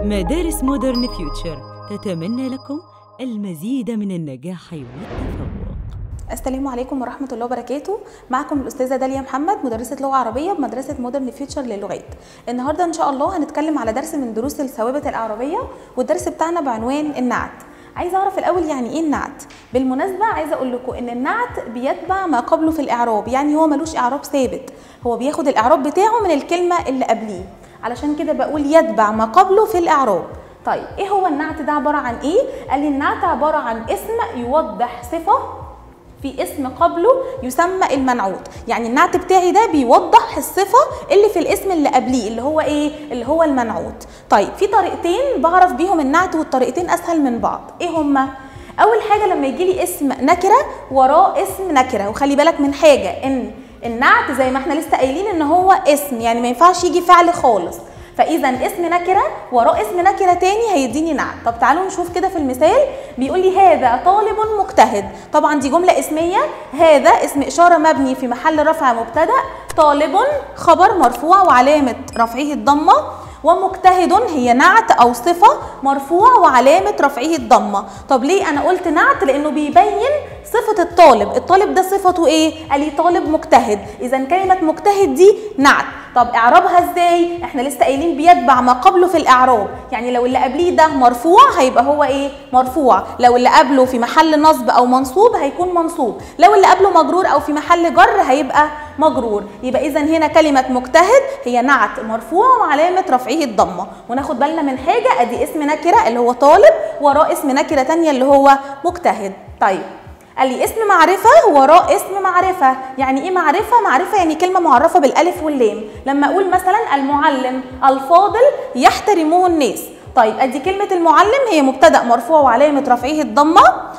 مدارس مودرن فيوتشر تتمنى لكم المزيد من النجاح والتفوق السلام عليكم ورحمة الله وبركاته معكم الأستاذة داليا محمد مدرسة لغة عربية بمدرسة مودرن فيوتشر للغات النهاردة إن شاء الله هنتكلم على درس من دروس الثوابت الإعرابية والدرس بتاعنا بعنوان النعت عايزه اعرف الاول يعني ايه النعت بالمناسبه عايزه اقول لكم ان النعت بيتبع ما قبله في الاعراب يعني هو ملوش اعراب ثابت هو بياخد الاعراب بتاعه من الكلمه اللي قبليه علشان كده بقول يتبع ما قبله في الاعراب طيب ايه هو النعت ده عباره عن ايه قال لي النعت عباره عن اسم يوضح صفه في اسم قبله يسمى المنعوت يعني النعت بتاعي ده بيوضح الصفه اللي في الاسم اللي قبليه اللي هو ايه اللي هو المنعوت طيب في طريقتين بعرف بيهم النعت والطريقتين اسهل من بعض ايه هما اول حاجه لما يجي لي اسم نكره وراه اسم نكره وخلي بالك من حاجه ان النعت زي ما احنا لسه قايلين ان هو اسم يعني ما ينفعش يجي فعل خالص فاذا اسم نكره وراه اسم نكره تاني هيديني نعت طب تعالوا نشوف كده في المثال بيقول لي هذا طالب مجتهد طبعا دي جمله اسميه هذا اسم اشاره مبني في محل رفع مبتدا طالب خبر مرفوع وعلامه رفعه الضمه ومجتهد هي نعت او صفه مرفوع وعلامه رفعه الضمه طب ليه انا قلت نعت لانه بيبين صفه الطالب الطالب ده صفته ايه قال لي طالب مجتهد اذا كلمه مجتهد دي نعت طب اعرابها ازاي احنا لسه قايلين بيتبع ما قبله في الاعراب يعني لو اللي قبليه ده مرفوع هيبقى هو ايه مرفوع لو اللي قبله في محل نصب او منصوب هيكون منصوب لو اللي قبله مجرور او في محل جر هيبقى مجرور يبقى اذا هنا كلمه مجتهد هي نعت مرفوع وعلامه رفعه الضمه وناخد بالنا من حاجه ادي اسم نكره اللي هو طالب وراه اسم نكره ثانيه اللي هو مجتهد طيب قال لي اسم معرفة وراه اسم معرفة يعني ايه معرفة؟ معرفة يعني كلمة معرفة بالألف واللام لما أقول مثلا المعلم الفاضل يحترمه الناس طيب ادي كلمة المعلم هي مبتدأ مرفوع وعلامة رفعه الضمة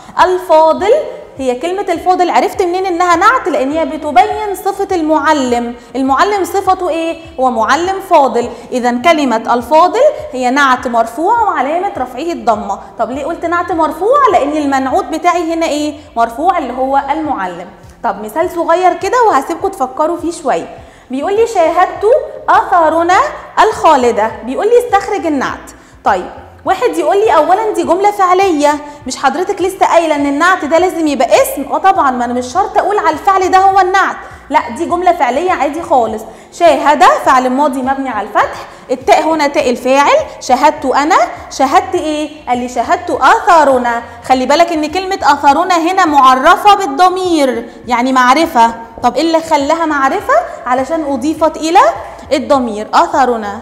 الفاضل هي كلمة الفاضل عرفت منين انها نعت لان هي بتبين صفة المعلم المعلم صفته ايه هو معلم فاضل اذا كلمة الفاضل هي نعت مرفوع وعلامة رفعه الضمة طب ليه قلت نعت مرفوع لان المنعوت بتاعي هنا ايه مرفوع اللي هو المعلم طب مثال صغير كده وهسيبكم تفكروا فيه شوية بيقول لي شاهدت اثارنا الخالدة بيقول لي استخرج النعت طيب واحد يقول لي اولا دي جمله فعليه مش حضرتك لسه قايله ان النعت ده لازم يبقى اسم اه طبعا ما انا مش شرط اقول على الفعل ده هو النعت لا دي جمله فعليه عادي خالص شاهد فعل ماضي مبني على الفتح التاء هنا تاء الفاعل شاهدت انا شاهدت ايه قال لي شاهدت اثارنا خلي بالك ان كلمه اثارنا هنا معرفه بالضمير يعني معرفه طب ايه اللي خلاها معرفه علشان اضيفت الى الضمير اثارنا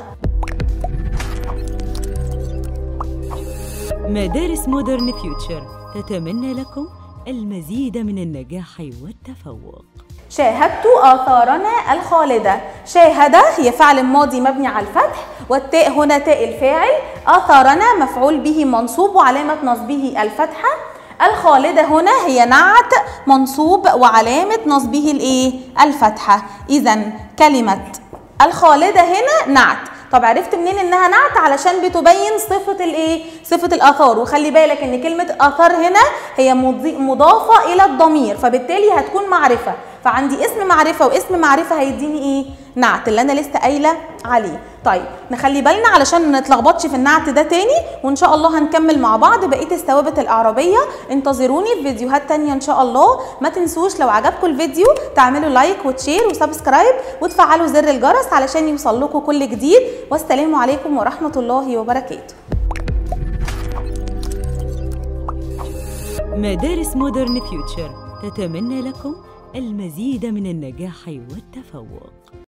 مدارس مودرن فيوتشر تتمنى لكم المزيد من النجاح والتفوق شاهدت آثارنا الخالدة شاهد هي فعل ماضي مبني على الفتح والتاء هنا تاء الفاعل آثارنا مفعول به منصوب وعلامة نصبه الفتحة الخالدة هنا هي نعت منصوب وعلامة نصبه الايه الفتحة إذا كلمة الخالدة هنا نعت طب عرفت منين انها نعت علشان بتبين صفه الايه صفه الاثار وخلي بالك ان كلمه اثار هنا هي مضافه الى الضمير فبالتالي هتكون معرفه فعندي اسم معرفه واسم معرفه هيديني ايه نعت اللي انا لسه قايله عليه طيب نخلي بالنا علشان ما نتلخبطش في النعت ده تاني وان شاء الله هنكمل مع بعض بقيه الثوابت الاعرابيه انتظروني في فيديوهات تانية ان شاء الله ما تنسوش لو عجبكم الفيديو تعملوا لايك وتشير وسبسكرايب وتفعلوا زر الجرس علشان يوصل لكم كل جديد والسلام عليكم ورحمه الله وبركاته مدارس مودرن فيوتشر تتمنى لكم المزيد من النجاح والتفوق